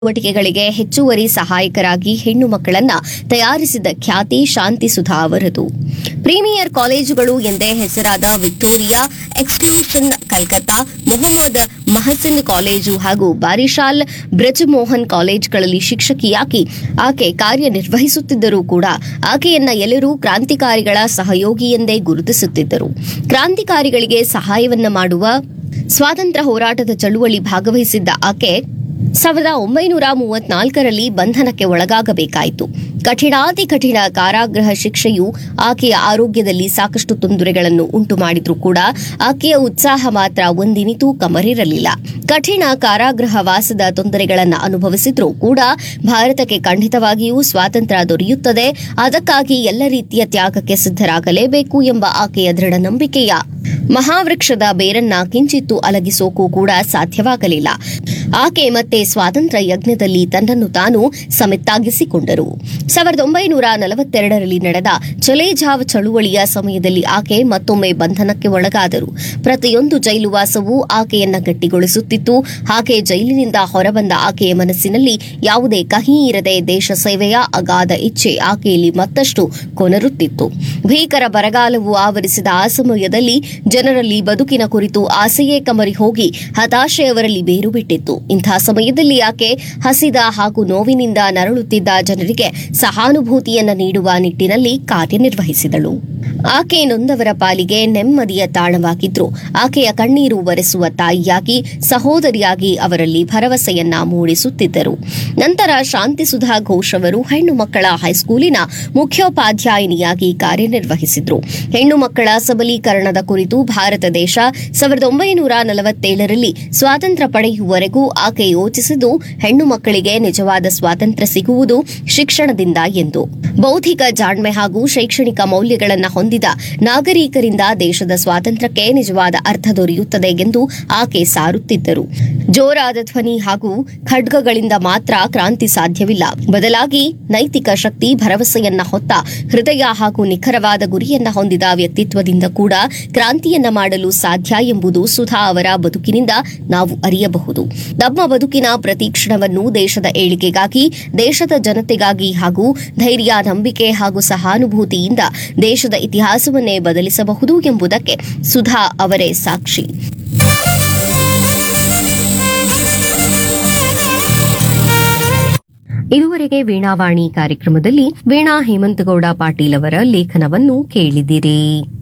ಚಟುವಟಿಕೆಗಳಿಗೆ ಹೆಚ್ಚುವರಿ ಸಹಾಯಕರಾಗಿ ಹೆಣ್ಣು ಮಕ್ಕಳನ್ನ ತಯಾರಿಸಿದ ಖ್ಯಾತಿ ಶಾಂತಿ ಸುಧಾ ಅವರದು ಪ್ರೀಮಿಯರ್ ಕಾಲೇಜುಗಳು ಎಂದೇ ಹೆಸರಾದ ವಿಕ್ಟೋರಿಯಾ ಎಕ್ಸ್ಕ್ಲೂಷನ್ ಕಲ್ಕತ್ತಾ ಮೊಹಮ್ಮದ್ ಮಹಸಿನ್ ಕಾಲೇಜು ಹಾಗೂ ಬಾರಿಶಾಲ್ ಬ್ರಜಮೋಹನ್ ಕಾಲೇಜ್ಗಳಲ್ಲಿ ಶಿಕ್ಷಕಿಯಾಗಿ ಆಕೆ ಕಾರ್ಯನಿರ್ವಹಿಸುತ್ತಿದ್ದರೂ ಕೂಡ ಆಕೆಯನ್ನ ಎಲ್ಲರೂ ಕ್ರಾಂತಿಕಾರಿಗಳ ಸಹಯೋಗಿ ಎಂದೇ ಗುರುತಿಸುತ್ತಿದ್ದರು ಕ್ರಾಂತಿಕಾರಿಗಳಿಗೆ ಸಹಾಯವನ್ನ ಮಾಡುವ ಸ್ವಾತಂತ್ರ್ಯ ಹೋರಾಟದ ಚಳುವಳಿ ಭಾಗವಹಿಸಿದ್ದ ಆಕೆ ಸಾವಿರದ ಒಂಬೈನೂರ ಮೂವತ್ನಾಲ್ಕರಲ್ಲಿ ಬಂಧನಕ್ಕೆ ಒಳಗಾಗಬೇಕಾಯಿತು ಕಠಿಣಾತಿ ಕಠಿಣ ಕಾರಾಗೃಹ ಶಿಕ್ಷೆಯು ಆಕೆಯ ಆರೋಗ್ಯದಲ್ಲಿ ಸಾಕಷ್ಟು ತೊಂದರೆಗಳನ್ನು ಉಂಟು ಮಾಡಿದ್ರೂ ಕೂಡ ಆಕೆಯ ಉತ್ಸಾಹ ಮಾತ್ರ ಒಂದಿನಿತೂ ಕಮರಿರಲಿಲ್ಲ ಕಠಿಣ ಕಾರಾಗೃಹ ವಾಸದ ತೊಂದರೆಗಳನ್ನು ಅನುಭವಿಸಿದ್ರೂ ಕೂಡ ಭಾರತಕ್ಕೆ ಖಂಡಿತವಾಗಿಯೂ ಸ್ವಾತಂತ್ರ್ಯ ದೊರೆಯುತ್ತದೆ ಅದಕ್ಕಾಗಿ ಎಲ್ಲ ರೀತಿಯ ತ್ಯಾಗಕ್ಕೆ ಸಿದ್ಧರಾಗಲೇಬೇಕು ಎಂಬ ಆಕೆಯ ದೃಢ ನಂಬಿಕೆಯ ಮಹಾವೃಕ್ಷದ ಬೇರನ್ನ ಕಿಂಚಿತ್ತು ಅಲಗಿಸೋಕೂ ಕೂಡ ಸಾಧ್ಯವಾಗಲಿಲ್ಲ ಆಕೆ ಮತ್ತೆ ಸ್ವಾತಂತ್ರ್ಯ ಯಜ್ಞದಲ್ಲಿ ತನ್ನನ್ನು ತಾನು ಸಮೆತ್ತಾಗಿಸಿಕೊಂಡರು ಸಾವಿರದ ಒಂಬೈನೂರ ನಲವತ್ತೆರಡರಲ್ಲಿ ನಡೆದ ಚಲೇಜಾವ್ ಚಳುವಳಿಯ ಸಮಯದಲ್ಲಿ ಆಕೆ ಮತ್ತೊಮ್ಮೆ ಬಂಧನಕ್ಕೆ ಒಳಗಾದರು ಪ್ರತಿಯೊಂದು ಜೈಲುವಾಸವೂ ಆಕೆಯನ್ನ ಗಟ್ಟಿಗೊಳಿಸುತ್ತಿತ್ತು ಆಕೆ ಜೈಲಿನಿಂದ ಹೊರಬಂದ ಆಕೆಯ ಮನಸ್ಸಿನಲ್ಲಿ ಯಾವುದೇ ಕಹಿ ಇರದೆ ದೇಶ ಸೇವೆಯ ಅಗಾಧ ಇಚ್ಛೆ ಆಕೆಯಲ್ಲಿ ಮತ್ತಷ್ಟು ಕೊನರುತ್ತಿತ್ತು ಭೀಕರ ಬರಗಾಲವು ಆವರಿಸಿದ ಆ ಸಮಯದಲ್ಲಿ ಜನರಲ್ಲಿ ಬದುಕಿನ ಕುರಿತು ಆಸೆಯೇ ಕಮರಿ ಹೋಗಿ ಹತಾಶೆ ಅವರಲ್ಲಿ ಬೇರು ಬಿಟ್ಟಿತ್ತು ಇಂಥ ಸಮಯದಲ್ಲಿ ಆಕೆ ಹಸಿದ ಹಾಗೂ ನೋವಿನಿಂದ ನರಳುತ್ತಿದ್ದ ಜನರಿಗೆ ಸಹಾನುಭೂತಿಯನ್ನ ನೀಡುವ ನಿಟ್ಟಿನಲ್ಲಿ ಕಾರ್ಯನಿರ್ವಹಿಸಿದಳು ಆಕೆ ನೊಂದವರ ಪಾಲಿಗೆ ನೆಮ್ಮದಿಯ ತಾಣವಾಗಿದ್ರು ಆಕೆಯ ಕಣ್ಣೀರು ಒರೆಸುವ ತಾಯಿಯಾಗಿ ಸಹೋದರಿಯಾಗಿ ಅವರಲ್ಲಿ ಭರವಸೆಯನ್ನ ಮೂಡಿಸುತ್ತಿದ್ದರು ನಂತರ ಶಾಂತಿ ಸುಧಾ ಘೋಷ್ ಅವರು ಹೆಣ್ಣು ಮಕ್ಕಳ ಹೈಸ್ಕೂಲಿನ ಮುಖ್ಯೋಪಾಧ್ಯಾಯಿನಿಯಾಗಿ ಕಾರ್ಯನಿರ್ವಹಿಸಿದ್ರು ಹೆಣ್ಣು ಮಕ್ಕಳ ಸಬಲೀಕರಣದ ಕುರಿತು ಭಾರತ ದೇಶ ಸಾವಿರದ ಒಂಬೈನೂರ ನಲವತ್ತೇಳರಲ್ಲಿ ಸ್ವಾತಂತ್ರ್ಯ ಪಡೆಯುವವರೆಗೂ ಆಕೆ ಯೋಚಿಸಿದ್ದು ಹೆಣ್ಣು ಮಕ್ಕಳಿಗೆ ನಿಜವಾದ ಸ್ವಾತಂತ್ರ್ಯ ಸಿಗುವುದು ಶಿಕ್ಷಣದಿಂದ ಎಂದು ಬೌದ್ಧಿಕ ಜಾಣ್ಮೆ ಹಾಗೂ ಶೈಕ್ಷಣಿಕ ಮೌಲ್ಯಗಳನ್ನು ಹೊಂದಿದ ನಾಗರಿಕರಿಂದ ದೇಶದ ಸ್ವಾತಂತ್ರ್ಯಕ್ಕೆ ನಿಜವಾದ ಅರ್ಥ ದೊರೆಯುತ್ತದೆ ಎಂದು ಆಕೆ ಸಾರುತ್ತಿದ್ದರು ಜೋರಾದ ಧ್ವನಿ ಹಾಗೂ ಖಡ್ಗಗಳಿಂದ ಮಾತ್ರ ಕ್ರಾಂತಿ ಸಾಧ್ಯವಿಲ್ಲ ಬದಲಾಗಿ ನೈತಿಕ ಶಕ್ತಿ ಭರವಸೆಯನ್ನ ಹೊತ್ತ ಹೃದಯ ಹಾಗೂ ನಿಖರವಾದ ಗುರಿಯನ್ನ ಹೊಂದಿದ ವ್ಯಕ್ತಿತ್ವದಿಂದ ಕೂಡ ಕ್ರಾಂತಿಯನ್ನ ಮಾಡಲು ಸಾಧ್ಯ ಎಂಬುದು ಸುಧಾ ಅವರ ಬದುಕಿನಿಂದ ನಾವು ಅರಿಯಬಹುದು ನಮ್ಮ ಬದುಕಿನ ಪ್ರತಿ ಕ್ಷಣವನ್ನು ದೇಶದ ಏಳಿಗೆಗಾಗಿ ದೇಶದ ಜನತೆಗಾಗಿ ಹಾಗೂ ಧೈರ್ಯ ನಂಬಿಕೆ ಹಾಗೂ ಸಹಾನುಭೂತಿಯಿಂದ ದೇಶದ ಇತಿಹಾಸವನ್ನೇ ಬದಲಿಸಬಹುದು ಎಂಬುದಕ್ಕೆ ಸುಧಾ ಅವರೇ ಸಾಕ್ಷಿ ಇದುವರೆಗೆ ವೀಣಾವಾಣಿ ಕಾರ್ಯಕ್ರಮದಲ್ಲಿ ವೀಣಾ ಹೇಮಂತಗೌಡ ಪಾಟೀಲ್ ಅವರ ಲೇಖನವನ್ನು ಕೇಳಿದಿರಿ